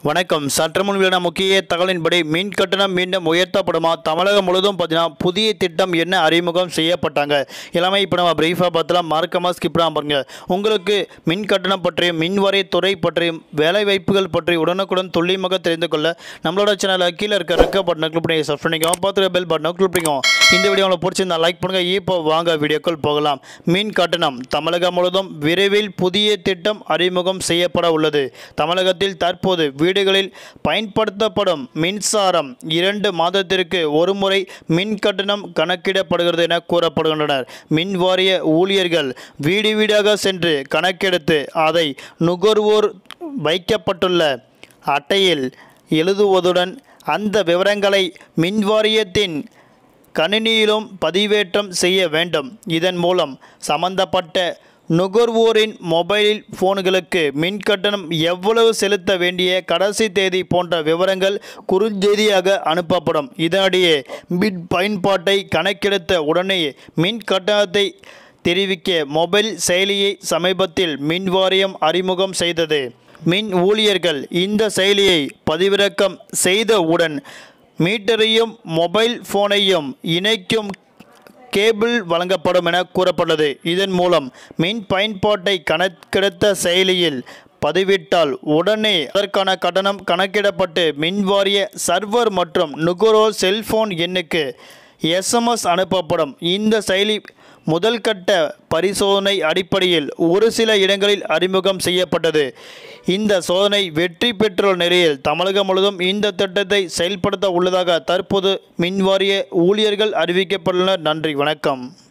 வணக்கம் சற்று முன் வெளியான முக்கிய தகவலின்படி மின் கட்டணம் மீண்டும் உயர்த்தப்படுமா தமிழகம் முழுவதும் பார்த்தீங்கன்னா புதிய திட்டம் என்ன அறிமுகம் செய்யப்பட்டாங்க எல்லாமே இப்போ நம்ம பிரீஃபாக பார்த்தலாம் மறக்காமல் ஸ்கிப் பண்ணாம பாருங்க உங்களுக்கு மின் கட்டணம் பற்றியும் மின் துறை பற்றியும் வேலை வாய்ப்புகள் பற்றி உடனுக்குடன் துல்லியமாக தெரிந்து கொள்ள நம்மளோட சேனலில் கீழே இருக்க ரெக்க பட்டனை கிளிக் பண்ணி சப்ஸ்கிரைப் பண்ணிக்கோங்க பார்த்துக்க பெல் பட்டனை கிளிக் பண்ணிக்கோங்க இந்த வீடியோ உங்களுக்கு பிடிச்சிருந்தா லைக் பண்ணுங்க இப்போ வாங்க வீடியோக்குள் போகலாம் மின் கட்டணம் தமிழகம் முழுவதும் விரைவில் புதிய திட்டம் அறிமுகம் செய்யப்பட உள்ளது தமிழகத்தில் தற்போது வீடுகளில் பயன்படுத்தப்படும் மின்சாரம் இரண்டு மாதத்திற்கு ஒருமுறை மின் கட்டணம் கணக்கிடப்படுகிறது என கூறப்படுகின்றனர் மின் வாரிய ஊழியர்கள் வீடு வீடாக சென்று கணக்கெடுத்து அதை நுகர்வோர் வைக்கப்பட்டுள்ள அட்டையில் எழுதுவதுடன் அந்த விவரங்களை மின் வாரியத்தின் கணினியிலும் பதிவேற்றம் செய்ய வேண்டும் இதன் மூலம் சம்பந்தப்பட்ட நுகர்வோரின் மொபைல் போன்களுக்கு மின் கட்டணம் எவ்வளவு செலுத்த வேண்டிய கடைசி தேதி போன்ற விவரங்கள் குறுஞ்செய்தியாக அனுப்பப்படும் இதனிடையே மின் பயன்பாட்டை கணக்கெடுத்த உடனே மின் கட்டணத்தை தெரிவிக்க மொபைல் செயலியை சமீபத்தில் மின் வாரியம் அறிமுகம் செய்தது மின் ஊழியர்கள் இந்த செயலியை பதிவிறக்கம் செய்தவுடன் மீட்டரையும் மொபைல் போனையும் இணைக்கும் கேபிள் வழங்கப்படும் என கூறப்பட்டது இதன் மூலம் மின் பயன்பாட்டை கணக்கெடுத்த செயலியில் பதிவிட்டால் உடனே அதற்கான கட்டணம் கணக்கிடப்பட்டு மின்வாரிய சர்வர் மற்றும் நுகர்வோர் செல்போன் எண்ணுக்கு எஸ்எம்எஸ் அனுப்பப்படும் இந்த செயலி முதல் கட்ட பரிசோதனை அடிப்படையில் ஒரு சில இடங்களில் அறிமுகம் செய்யப்பட்டது இந்த சோதனை வெற்றி பெற்றுள்ள நிலையில் தமிழகம் முழுவதும் இந்த திட்டத்தை செயல்படுத்த உள்ளதாக தற்போது மின்வாரிய ஊழியர்கள் அறிவிக்கப்பட்டுள்ளனர் நன்றி வணக்கம்